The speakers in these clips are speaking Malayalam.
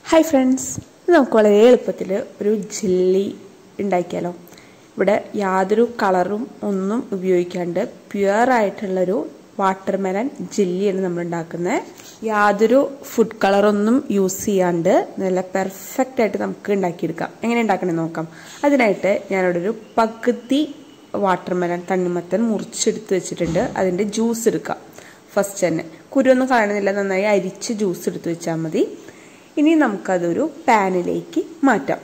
ഹായ് ഫ്രണ്ട്സ് ഇത് നമുക്ക് വളരെ എളുപ്പത്തിൽ ഒരു ജെല്ലി ഉണ്ടാക്കിയാലോ ഇവിടെ യാതൊരു കളറും ഒന്നും ഉപയോഗിക്കാണ്ട് പ്യുവർ ആയിട്ടുള്ളൊരു വാട്ടർ മെലൻ ജെല്ലിയാണ് നമ്മൾ ഉണ്ടാക്കുന്നത് യാതൊരു ഫുഡ് കളറൊന്നും യൂസ് ചെയ്യാണ്ട് നല്ല പെർഫെക്റ്റ് ആയിട്ട് നമുക്ക് ഉണ്ടാക്കിയെടുക്കാം എങ്ങനെ ഉണ്ടാക്കണമെന്ന് നോക്കാം അതിനായിട്ട് ഞാനിവിടെ ഒരു പകുതി വാട്ടർ മെലൻ തണ്ണിമത്തൻ മുറിച്ചെടുത്ത് വെച്ചിട്ടുണ്ട് അതിൻ്റെ ജ്യൂസ് എടുക്കാം ഫസ്റ്റ് തന്നെ കുരുവൊന്നും കളയണമെന്നില്ല നന്നായി അരിച്ച് ജ്യൂസ് എടുത്ത് വെച്ചാൽ മതി ഇനി നമുക്കതൊരു പാനിലേക്ക് മാറ്റാം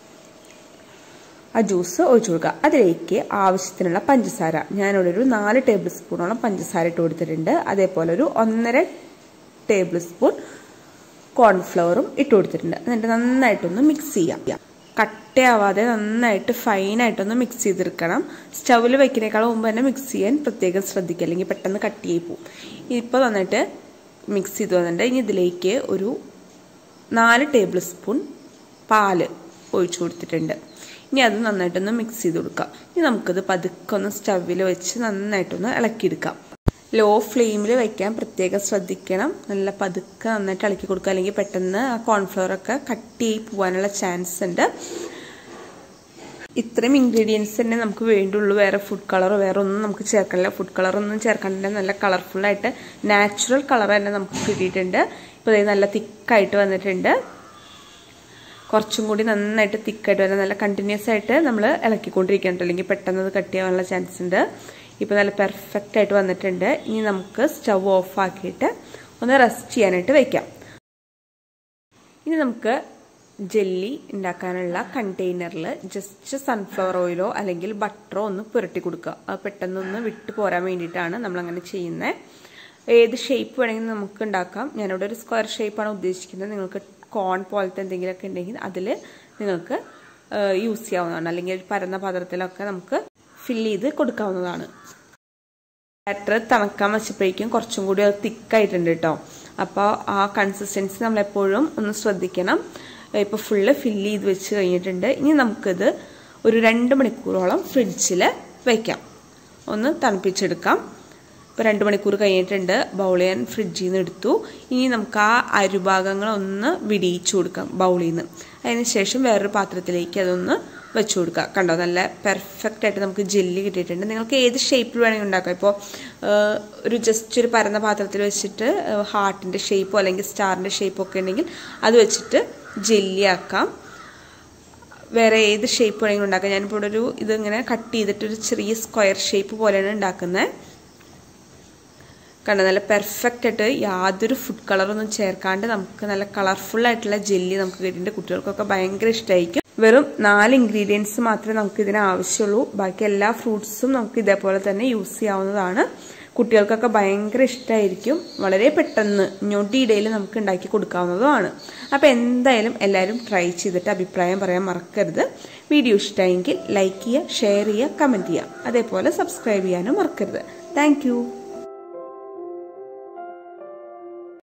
ആ ജ്യൂസ് ഒഴിച്ചു കൊടുക്കുക അതിലേക്ക് ആവശ്യത്തിനുള്ള പഞ്ചസാര ഞാനിവിടെ ഒരു നാല് ടേബിൾ സ്പൂണോളം പഞ്ചസാര ഇട്ട് കൊടുത്തിട്ടുണ്ട് അതേപോലെ ഒരു ഒന്നര ടേബിൾ സ്പൂൺ കോൺഫ്ലവറും ഇട്ട് കൊടുത്തിട്ടുണ്ട് എന്നിട്ട് നന്നായിട്ടൊന്ന് മിക്സ് ചെയ്യാം കട്ടയാവാതെ നന്നായിട്ട് ഫൈനായിട്ടൊന്ന് മിക്സ് ചെയ്തെടുക്കണം സ്റ്റൗവിൽ വയ്ക്കുന്നേക്കാളും മുമ്പ് തന്നെ മിക്സ് ചെയ്യാൻ പ്രത്യേകം ശ്രദ്ധിക്കുക അല്ലെങ്കിൽ പെട്ടെന്ന് കട്ടിയായി പോകും ഇപ്പോൾ നന്നായിട്ട് മിക്സ് ചെയ്ത് വന്നിട്ടുണ്ട് ഇനി ഇതിലേക്ക് ഒരു നാല് ടേബിൾ സ്പൂൺ പാല് ഒഴിച്ചു കൊടുത്തിട്ടുണ്ട് ഇനി അത് നന്നായിട്ടൊന്ന് മിക്സ് ചെയ്ത് കൊടുക്കാം ഇനി നമുക്കത് പതുക്കെ ഒന്ന് സ്റ്റവിൽ വെച്ച് നന്നായിട്ടൊന്ന് ഇളക്കിയെടുക്കാം ലോ ഫ്ലെയിമിൽ വയ്ക്കാൻ പ്രത്യേകം ശ്രദ്ധിക്കണം നല്ല പതുക്കെ നന്നായിട്ട് ഇളക്കി കൊടുക്കുക അല്ലെങ്കിൽ പെട്ടെന്ന് ആ കോൺഫ്ലവറൊക്കെ കട്ടിയായി പോകാനുള്ള ചാൻസ് ഉണ്ട് ഇത്രയും ഇൻഗ്രീഡിയൻസ് തന്നെ നമുക്ക് വേണ്ടുള്ളൂ വേറെ ഫുഡ് കളറോ വേറെ ഒന്നും നമുക്ക് ചേർക്കണില്ല ഫുഡ് കളറൊന്നും ചേർക്കണില്ല നല്ല കളർഫുള്ളായിട്ട് നാച്ചുറൽ കളർ തന്നെ നമുക്ക് കിട്ടിയിട്ടുണ്ട് ഇപ്പോൾ ഇത് നല്ല തിക്കായിട്ട് വന്നിട്ടുണ്ട് കുറച്ചും കൂടി നന്നായിട്ട് തിക്കായിട്ട് വരാൻ നല്ല കണ്ടിന്യൂസ് ആയിട്ട് നമ്മൾ ഇളക്കിക്കൊണ്ടിരിക്കണം അല്ലെങ്കിൽ പെട്ടെന്ന് അത് കട്ട് ചെയ്യാനുള്ള ചാൻസ് ഉണ്ട് ഇപ്പോൾ നല്ല പെർഫെക്റ്റ് ആയിട്ട് വന്നിട്ടുണ്ട് ഇനി നമുക്ക് സ്റ്റവ് ഓഫ് ആക്കിയിട്ട് ഒന്ന് റെസ്റ്റ് ചെയ്യാനായിട്ട് വെക്കാം ഇനി നമുക്ക് ജെല്ലി ഉണ്ടാക്കാനുള്ള കണ്ടെയ്നറിൽ ജസ്റ്റ് സൺഫ്ലവർ ഓയിലോ അല്ലെങ്കിൽ ബട്ടറോ ഒന്ന് പുരട്ടി കൊടുക്കുക അത് പെട്ടെന്നൊന്ന് വിട്ടു പോരാൻ വേണ്ടിയിട്ടാണ് നമ്മളങ്ങനെ ചെയ്യുന്നത് ഏത് ഷേപ്പ് വേണമെങ്കിലും നമുക്ക് ഉണ്ടാക്കാം ഞാനിവിടെ ഒരു സ്ക്വയർ ഷേപ്പാണ് ഉദ്ദേശിക്കുന്നത് നിങ്ങൾക്ക് കോൺ പോലത്തെ എന്തെങ്കിലുമൊക്കെ ഉണ്ടെങ്കിൽ അതിൽ നിങ്ങൾക്ക് യൂസ് ചെയ്യാവുന്നതാണ് അല്ലെങ്കിൽ പരന്ന പാത്രത്തിലൊക്കെ നമുക്ക് ഫില്ല് ചെയ്ത് കൊടുക്കാവുന്നതാണ് ബാറ്റർ തണക്കാൻ വെച്ചപ്പോഴേക്കും കുറച്ചും കൂടി അത് തിക്കായിട്ടുണ്ട് കേട്ടോ അപ്പോൾ ആ കൺസിസ്റ്റൻസി നമ്മളെപ്പോഴും ഒന്ന് ശ്രദ്ധിക്കണം ഇപ്പോൾ ഫുള്ള് ഫില്ല് ചെയ്ത് വെച്ച് കഴിഞ്ഞിട്ടുണ്ട് ഇനി നമുക്കിത് ഒരു രണ്ട് മണിക്കൂറോളം ഫ്രിഡ്ജിൽ വയ്ക്കാം ഒന്ന് തണുപ്പിച്ചെടുക്കാം ഇപ്പോൾ രണ്ട് മണിക്കൂർ കഴിഞ്ഞിട്ടുണ്ട് ബൗളിൽ ഞാൻ ഫ്രിഡ്ജിൽ നിന്ന് എടുത്തു ഇനി നമുക്ക് ആ അരുഭാഗങ്ങളൊന്ന് വിടിയിച്ചു കൊടുക്കാം ബൗളിൽ നിന്ന് അതിന് ശേഷം വേറൊരു പാത്രത്തിലേക്ക് അതൊന്ന് വെച്ചു കൊടുക്കുക കണ്ടോ നല്ല പെർഫെക്റ്റ് ആയിട്ട് നമുക്ക് ജെല്ലി കിട്ടിയിട്ടുണ്ട് നിങ്ങൾക്ക് ഏത് ഷേപ്പിൽ വേണമെങ്കിൽ ഉണ്ടാക്കാം ഇപ്പോൾ ഒരു ജസ്റ്റ് ഒരു പരന്ന പാത്രത്തിൽ വെച്ചിട്ട് ഹാർട്ടിൻ്റെ ഷേപ്പോ അല്ലെങ്കിൽ സ്റ്റാറിൻ്റെ ഷേപ്പോ ഒക്കെ ഉണ്ടെങ്കിൽ അത് വെച്ചിട്ട് ജെല്ലി ആക്കാം വേറെ ഏത് ഷേപ്പ് വേണമെങ്കിലും ഉണ്ടാക്കാം ഞാനിപ്പോൾ ഇവിടെ ഒരു ഇതിങ്ങനെ കട്ട് ചെയ്തിട്ട് ഒരു ചെറിയ സ്ക്വയർ ഷേപ്പ് പോലെയാണ് ഉണ്ടാക്കുന്നത് കണ്ട നല്ല പെർഫെക്റ്റ് ആയിട്ട് യാതൊരു ഫുഡ് കളറൊന്നും ചേർക്കാണ്ട് നമുക്ക് നല്ല കളർഫുൾ ആയിട്ടുള്ള ജെല്ലി നമുക്ക് കിട്ടിയിട്ടുണ്ട് കുട്ടികൾക്കൊക്കെ ഭയങ്കര ഇഷ്ടമായിരിക്കും വെറും നാല് ഇൻഗ്രീഡിയൻസ് മാത്രമേ നമുക്ക് ഇതിന് ആവശ്യമുള്ളൂ ബാക്കി എല്ലാ ഫ്രൂട്ട്സും നമുക്ക് ഇതേപോലെ തന്നെ യൂസ് ചെയ്യാവുന്നതാണ് കുട്ടികൾക്കൊക്കെ ഭയങ്കര ഇഷ്ടമായിരിക്കും വളരെ പെട്ടെന്ന് ഞൊടിയിടയിൽ നമുക്ക് ഉണ്ടാക്കി കൊടുക്കാവുന്നതുമാണ് അപ്പോൾ എന്തായാലും എല്ലാവരും ട്രൈ ചെയ്തിട്ട് അഭിപ്രായം പറയാൻ മറക്കരുത് വീഡിയോ ഇഷ്ടമായെങ്കിൽ ലൈക്ക് ചെയ്യുക ഷെയർ ചെയ്യുക കമൻറ്റ് ചെയ്യുക അതേപോലെ സബ്സ്ക്രൈബ് ചെയ്യാനും മറക്കരുത് താങ്ക്